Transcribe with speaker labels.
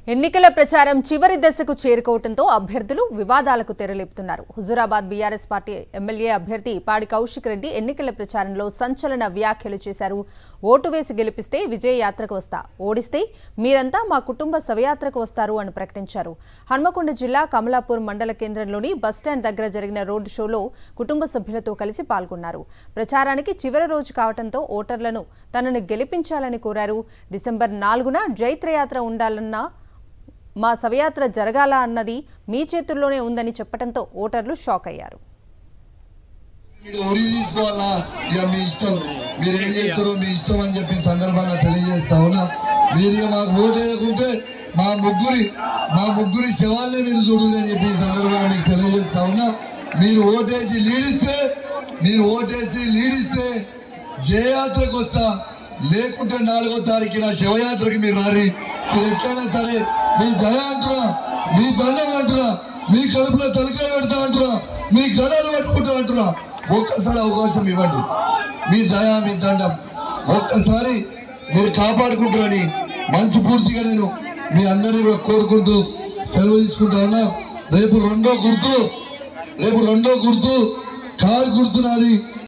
Speaker 1: ఎన్నికల ప్రచారం చివరి దశకు చేరుకోవడంతో అభ్యర్థులు వివాదాలకు తెరలేపుతున్నారు హుజురాబాద్ బీఆర్ఎస్ పార్టీ ఎమ్మెల్యే అభ్యర్థి పాడి కౌశిక్ రెడ్డి ఎన్నికల ప్రచారంలో సంచలన వ్యాఖ్యలు చేశారు ఓటు వేసి గెలిపిస్తే విజయ యాత్రకు వస్తా ఓడిస్తే మీరంతా మా కుటుంబ శవయాత్రకు వస్తారు అని ప్రకటించారు హన్మకొండ జిల్లా కమలాపూర్ మండల కేంద్రంలోని బస్టాండ్ దగ్గర జరిగిన రోడ్డు షోలో కుటుంబ సభ్యులతో కలిసి పాల్గొన్నారు ప్రచారానికి చివరి రోజు కావడంతో ఓటర్లను తనను గెలిపించాలని కోరారు డిసెంబర్ నాలుగున జైత్రయాత్ర ఉండాలన్న మా శవయాత్ర జరగాల అన్నది మీ చేతుల్లోనే ఉందని చెప్పడంతో ఓటర్లు షాక్ అయ్యారు
Speaker 2: మీరు ఉరి తీసుకోవాలా ఇక మీ ఇష్టం మీరు ఏం చేస్తారో మీ ఇష్టం అని చెప్పి సందర్భంగా తెలియజేస్తా ఉన్నా మీరు ఇక మాకు ఓటేయకుంటే మా ముగ్గురి మా ముగ్గురి శవాలనే మీరు చూడాలి అని చెప్పి ఈ సందర్భంగా మీకు తెలియజేస్తా ఉన్నా మీరు ఓటేసి లీడిస్తే మీరు ఓటేసి లీడిస్తే జయయాత్రకు వస్తా లేకుంటే నాలుగో తారీఖున శివయాత్రకి మీరు రారి మీరు ఎట్లయినా సరే మీ దయ అంటున్నా మీ దండం అంటున్నా మీ కడుపులో తలకాయ పెడతా అంటున్నా మీ గడాలు పట్టుకుంటా అంటున్నా ఒక్కసారి అవకాశం ఇవ్వండి మీ దయ మీ దండం ఒక్కసారి మీరు కాపాడుకుంటారని మనసు పూర్తిగా నేను మీ అందరినీ కూడా కోరుకుంటూ సెలవు తీసుకుంటా ఉన్నా రేపు రెండో గుర్తు రేపు రెండో గుర్తు కారు గుర్తు నాది